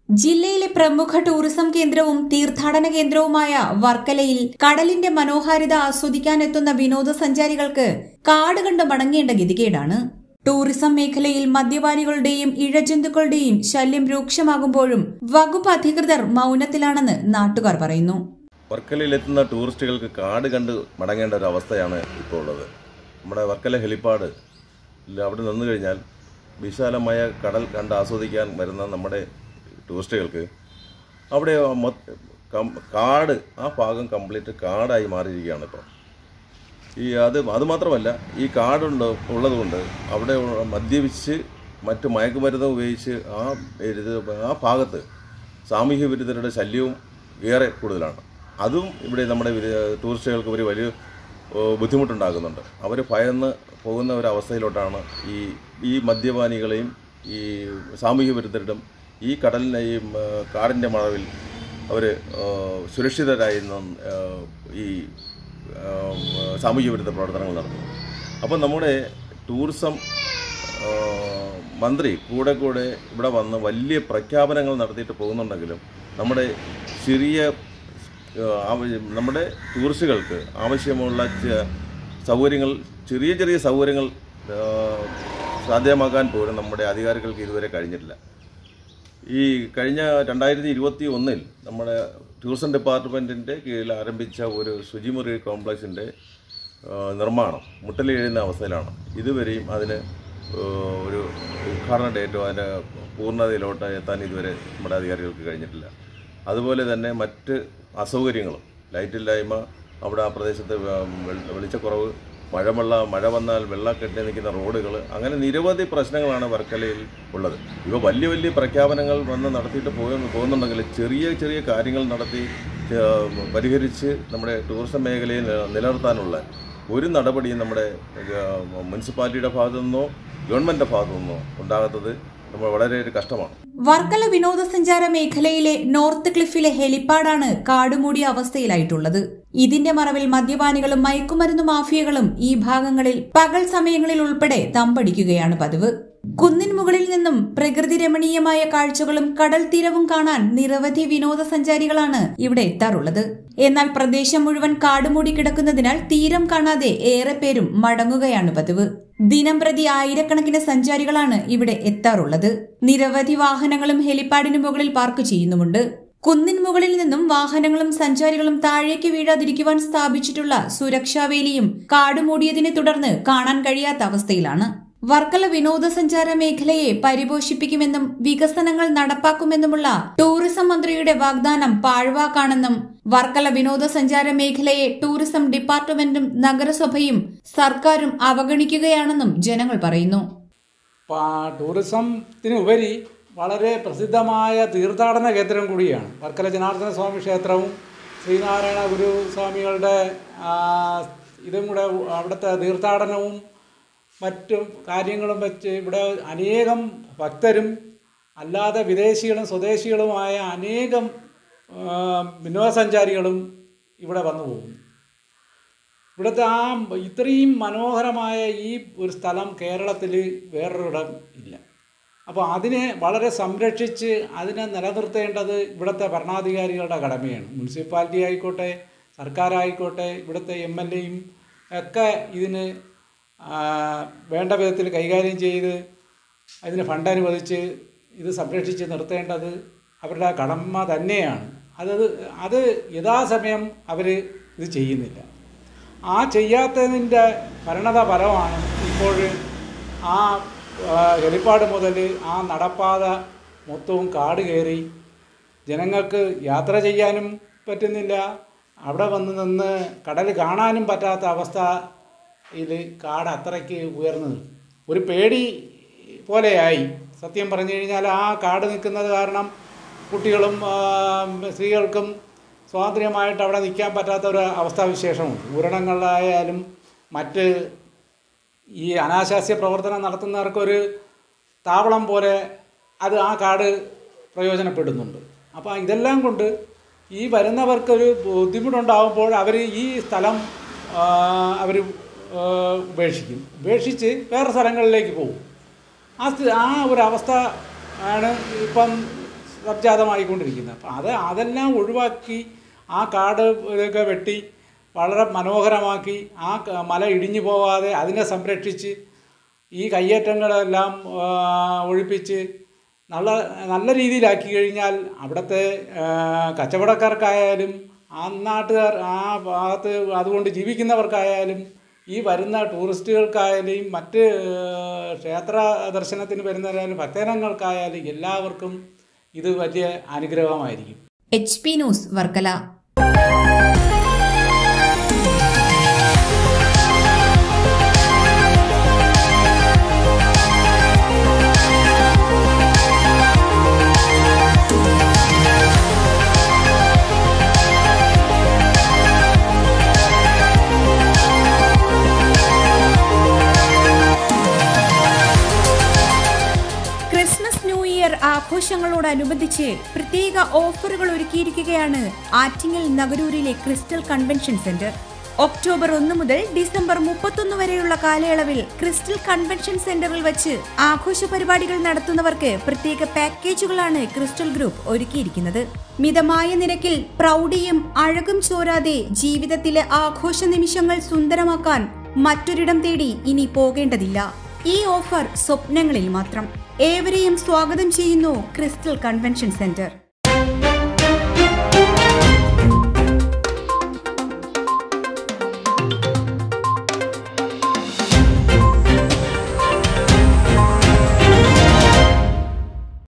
ജില്ലയിലെ പ്രമുഖ ടൂറിസം കേന്ദ്രവും തീർത്ഥാടന കേന്ദ്രവുമായ വർക്കലയിൽ കടലിന്റെ മനോഹാരിത ആസ്വദിക്കാനെത്തുന്ന വിനോദസഞ്ചാരികൾക്ക് കാട് കണ്ട് മടങ്ങേണ്ട ഗതികേടാണ് ടൂറിസം മേഖലയിൽ മദ്യപാനികളുടെയും ഇഴജന്തുക്കളുടെയും ശല്യം രൂക്ഷമാകുമ്പോഴും വകുപ്പ് അധികൃതർ മൗനത്തിലാണെന്ന് നാട്ടുകാർ പറയുന്നു വർക്കലയിലെത്തുന്ന ടൂറിസ്റ്റുകൾക്ക് കാട് കണ്ട് മടങ്ങേണ്ട ഒരു അവസ്ഥയാണ് ഇപ്പോൾ ഉള്ളത് നമ്മുടെ വർക്കല ഹെലിപ്പാഡ് അവിടെ നിന്ന് കഴിഞ്ഞാൽ വിശാലമായ കടൽ കണ്ട് ആസ്വദിക്കാൻ വരുന്ന നമ്മുടെ ടൂറിസ്റ്റുകൾക്ക് അവിടെ മൊ- കം- കാട് ആ ഭാഗം കംപ്ലീറ്റ് കാടായി മാറിയിരിക്കുകയാണ് ഇപ്പോൾ ഈ അത് അതുമാത്രമല്ല ഈ കാടുണ്ട് ഉള്ളതുകൊണ്ട് അവിടെ മദ്യപിച്ച് മറ്റ് മയക്കുമരുന്ന് ഉപയോഗിച്ച് ആ ഇത് ആ ഭാഗത്ത് സാമൂഹ്യ വിരുദ്ധരുടെ ശല്യവും ഏറെ കൂടുതലാണ് അതും ഇവിടെ നമ്മുടെ വിദേ- ടൂറിസ്റ്റുകൾക്ക് ഒരു വലിയ ഓ, ബുദ്ധിമുട്ടുണ്ടാകുന്നുണ്ട് അവർ ഭയന്ന് പോകുന്ന ഒരു അവസ്ഥയിലോട്ടാണ് ഈ ഈ മദ്യപാനികളെയും ഈ സാമൂഹ്യ വിരുദ്ധരും ഈ കടലിനെ ഈ ഉം, കാടിൻ്റെ മറവിൽ അവർ സുരക്ഷിതരായി നിന്ന്, ആ, ഈ ആം, സാമൂഹ്യ വിരുദ്ധ പ്രവർത്തനങ്ങൾ നടത്തുന്നു അപ്പോൾ നമ്മുടെ ടൂറിസം ആ, മന്ത്രി കൂടെ കൂടെ ഇവിടെ വന്ന് വലിയ പ്രഖ്യാപനങ്ങൾ നടത്തിയിട്ട് പോകുന്നുണ്ടെങ്കിലും നമ്മുടെ ചെറിയ ആ, ആവ- നമ്മുടെ ടൂറിസ്റ്റുകൾക്ക് ആവശ്യമുള്ള ച- സൗകര്യങ്ങൾ ചെറിയ ചെറിയ സൗകര്യങ്ങൾ ആ, സാധ്യമാക്കാൻ പോലും നമ്മുടെ അധികാരികൾക്ക് ഇതുവരെ കഴിഞ്ഞിട്ടില്ല ഈ കഴിഞ്ഞ രണ്ടായിരത്തി ഇരുപത്തി ഒന്നിൽ നമ്മുടെ ടൂറിസം ഡിപ്പാർട്ട്മെൻറ്റിൻ്റെ കീഴിൽ ആരംഭിച്ച ഒരു ശുചിമുറി കോംപ്ലക്സിൻ്റെ ആ, നിർമ്മാണം മുട്ടലെഴുതുന്ന അവസ്ഥയിലാണ് ഇതുവരെയും അതിന് ആ, ഒരു ഉദ്ഘാടന ഡേറ്റോ അതിൻ്റെ പൂർണ്ണതയിലോട്ട് എത്താൻ ഇതുവരെ നമ്മുടെ അധികാരികൾക്ക് കഴിഞ്ഞിട്ടില്ല അതുപോലെ തന്നെ മറ്റ് അസൗകര്യങ്ങളും ലൈറ്റില്ലായ്മ അവിടെ ആ പ്രദേശത്ത് വെ- വെൾ- വെളിച്ചക്കുറവ് മഴവെള്ള മഴ വന്നാൽ വെള്ളം കെട്ടി നിൽക്കുന്ന റോഡുകൾ അങ്ങനെ നിരവധി പ്രശ്നങ്ങളാണ് വർക്കലയിൽ ഉള്ളത് ഇവ വലിയ വലിയ പ്രഖ്യാപനങ്ങൾ വന്ന് നടത്തിയിട്ട് പോയി പോകുന്നുണ്ടെങ്കിൽ ചെറിയ ചെറിയ കാര്യങ്ങൾ നടത്തി ഏഹ്, പരിഹരിച്ച് നമ്മുടെ ടൂറിസം മേഖലയെ നില- നിലനിർത്താനുള്ള ഒരു നടപടിയും നമ്മുടെ ഏഹ്, മുനിസിപ്പാലിറ്റിയുടെ ഭാഗത്തു നിന്നോ ഗവൺമെൻറ്റിൻ്റെ ഭാഗത്തു നിന്നോ ഉണ്ടാകാത്തത് നമ്മൾ വളരെ ഒരു കഷ്ടമാണ് വർക്കല വിനോദസഞ്ചാര മേഖലയിലെ നോർത്ത് ക്ലിഫിലെ ഹെലിപ്പാഡാണ് കാടുമൂടിയ അവസ്ഥയിലായിട്ടുള്ളത് ഇതിന്റെ മറവിൽ മദ്യപാനികളും മയക്കുമരുന്നു മാഫിയകളും ഈ ഭാഗങ്ങളിൽ പകൽ സമയങ്ങളിൽ ഉൾപ്പെടെ തമ്പടിക്കുകയാണ് പതിവ് കുന്നിൻ മുകളിൽ നിന്നും പ്രകൃതി രമണീയമായ കാഴ്ചകളും കടൽ തീരവും കാണാൻ നിരവധി വിനോദസഞ്ചാരികളാണ് ഇവിടെ എത്താറുള്ളത് എന്നാൽ പ്രദേശം മുഴുവൻ കാടുമൂടി കിടക്കുന്നതിനാൽ തീരം കാണാതെ ഏറെ പേരും മടങ്ങുകയാണ് പതിവ് ദിനം പ്രതി ആയിരക്കണക്കിന് സഞ്ചാരികളാണ് ഇവിടെ എത്താറുള്ളത് നിരവധി വാഹനങ്ങളും ഹെലിപ്പാഡിന് മുകളിൽ പാർക്ക് ചെയ്യുന്നുമുണ്ട് കുന്നിൻ മുകളിൽ നിന്നും വാഹനങ്ങളും സഞ്ചാരികളും താഴേക്ക് വീഴാതിരിക്കുവാൻ സ്ഥാപിച്ചിട്ടുള്ള സുരക്ഷാവേലിയും കാടുമൂടിയതിനെ തുടർന്ന് കാണാൻ കഴിയാത്ത അവസ്ഥയിലാണ് വർക്കല വിനോദസഞ്ചാര മേഖലയെ പരിപോഷിപ്പിക്കുമെന്നും വികസനങ്ങൾ നടപ്പാക്കുമെന്നുമുള്ള ടൂറിസം മന്ത്രിയുടെ വാഗ്ദാനം പാഴ്വാക്കാണെന്നും വർക്കല വിനോദസഞ്ചാര മേഖലയെ ടൂറിസം ഡിപ്പാർട്ട്മെന്റും നഗരസഭയും സർക്കാരും അവഗണിക്കുകയാണെന്നും ജനങ്ങൾ പറയുന്നു പാ- ടൂറിസത്തിന് ഉപരി വളരെ പ്രസിദ്ധമായ തീർത്ഥാടന കേന്ദ്രം കൂടിയാണ് വർക്കല ജനാർദ്ദന സ്വാമി ക്ഷേത്രവും ശ്രീനാരായണ ഗുരുസ്വാമികളുടെ ആ, ഇതും കൂടെ അവിടുത്തെ തീർത്ഥാടനവും മറ്റു കാര്യങ്ങളും വെച്ച് ഇവിടെ അനേകം ഭക്തരും അല്ലാതെ വിദേശികളും സ്വദേശികളുമായ അനേകം ആ, വിനോദസഞ്ചാരികളും ഇവിടെ വന്നു പോകുന്നു ഇവിടുത്തെ ആ ഇത്രയും മനോഹരമായ ഈ ഒരു സ്ഥലം കേരളത്തിൽ വേറൊരിടം ഇല്ല അപ്പോൾ അതിനെ വളരെ സംരക്ഷിച്ച് അതിനെ നിലനിർത്തേണ്ടത് ഇവിടുത്തെ ഭരണാധികാരികളുടെ കടമയാണ് മുനിസിപ്പാലിറ്റി ആയിക്കോട്ടെ സർക്കാരായിക്കോട്ടെ ഇവിടുത്തെ എം എൽ എയും ഒക്കെ ഇതിന് ആ, വേണ്ട വിധത്തിൽ കൈകാര്യം ചെയ്ത് അതിന് ഫണ്ട് അനുവദിച്ച് ഇത് സംരക്ഷിച്ച് നിർത്തേണ്ടത് അവരുടെ കടമ തന്നെയാണ് അത് അത് യഥാസമയം അവർ ഇത് ചെയ്യുന്നില്ല ആ ചെയ്യാത്തതിൻ്റെ പരിണത ഫലമാണ് ഇപ്പോൾ ആ ആ, ഹെലിപ്പാഡ് മുതൽ ആ നടപ്പാത മൊത്തവും കാട് കയറി ജനങ്ങൾക്ക് യാത്ര ചെയ്യാനും പറ്റുന്നില്ല അവിടെ വന്ന് നിന്ന് കടൽ കാണാനും പറ്റാത്ത അവസ്ഥയിൽ കാട് അത്രയ്ക്ക് ഉയർന്നു നിൽക്കും. ഒരു പേടി പോലെയായി സത്യം പറഞ്ഞു കഴിഞ്ഞാൽ ആ കാട് നിൽക്കുന്നത് കാരണം കുട്ടികളും ആ, സ്ത്രീകൾക്കും സ്വാതന്ത്ര്യമായിട്ട് അവിടെ നിൽക്കാൻ പറ്റാത്ത ഒരു അവസ്ഥാവിശേഷമുണ്ട് ഊരണങ്ങളിലായാലും മറ്റ് ഈ അനാശാസ്യ പ്രവർത്തനം നടത്തുന്നവർക്കൊരു താവളം പോലെ അത് ആ കാട് പ്രയോജനപ്പെടുന്നുണ്ട് അപ്പോൾ ഇതെല്ലാം കൊണ്ട് ഈ വരുന്നവർക്കൊരു ബുദ്ധിമുട്ടുണ്ടാകുമ്പോൾ അവർ ഈ സ്ഥലം അവർ ഉപേക്ഷിക്കും ഉപേക്ഷിച്ച് വേറെ സ്ഥലങ്ങളിലേക്ക് പോകും ആ സ്ഥി- ആ ഒരു അവസ്ഥ ആണ് ഇപ്പം സംജാതമായിക്കൊണ്ടിരിക്കുന്നത് അപ്പം അത് അതെല്ലാം ഒഴിവാക്കി ആ കാട് ഇതൊക്കെ വെട്ടി വളരെ മനോഹരമാക്കി ആ ക- മല ഇടിഞ്ഞു പോവാതെ അതിനെ സംരക്ഷിച്ച് ഈ കയ്യേറ്റങ്ങളെല്ലാം ആ, ഒഴിപ്പിച്ച് നല്ല നല്ല രീതിയിലാക്കി കഴിഞ്ഞാൽ അവിടുത്തെ ആ, കച്ചവടക്കാർക്കായാലും ആ നാട്ടുകാർ ആ ഭാഗത്ത് അതുകൊണ്ട് ജീവിക്കുന്നവർക്കായാലും ഈ വരുന്ന ടൂറിസ്റ്റുകൾക്കായാലും മറ്റ് ആ, ക്ഷേത്ര ദർശനത്തിന് വരുന്നവരായാലും ഭക്തജനങ്ങൾക്കായാലും എല്ലാവർക്കും ഇത് വലിയ അനുഗ്രഹമായിരിക്കും H P news Varkala Christmas new year ആഘോഷങ്ങളോടനുബന്ധിച്ച് പ്രത്യേക ഓഫറുകൾ ഒരുക്കിയിരിക്കുകയാണ് ആറ്റിങ്ങൽ നഗരൂരിലെ ക്രിസ്റ്റൽ കൺവെൻഷൻ സെന്റർ ഒക്ടോബർ ഒന്ന് മുതൽ ഡിസംബർ മുപ്പത്തൊന്ന് വരെയുള്ള കാലയളവിൽ ക്രിസ്റ്റൽ കൺവെൻഷൻ സെന്ററിൽ വെച്ച് ആഘോഷ പരിപാടികൾ നടത്തുന്നവർക്ക് പ്രത്യേക പാക്കേജുകളാണ് ക്രിസ്റ്റൽ ഗ്രൂപ്പ് ഒരുക്കിയിരിക്കുന്നത് മിതമായ നിരക്കിൽ പ്രൗഢിയും അഴകും ചോരാതെ ജീവിതത്തിലെ ആഘോഷ നിമിഷങ്ങൾ സുന്ദരമാക്കാൻ മറ്റൊരിടം തേടി ഇനി പോകേണ്ടതില്ല ഈ ഓഫർ സ്വപ്നങ്ങളിൽ മാത്രം ഏവരെയും സ്വാഗതം ചെയ്യുന്നു ക്രിസ്റ്റൽ കൺവെൻഷൻ സെന്റർ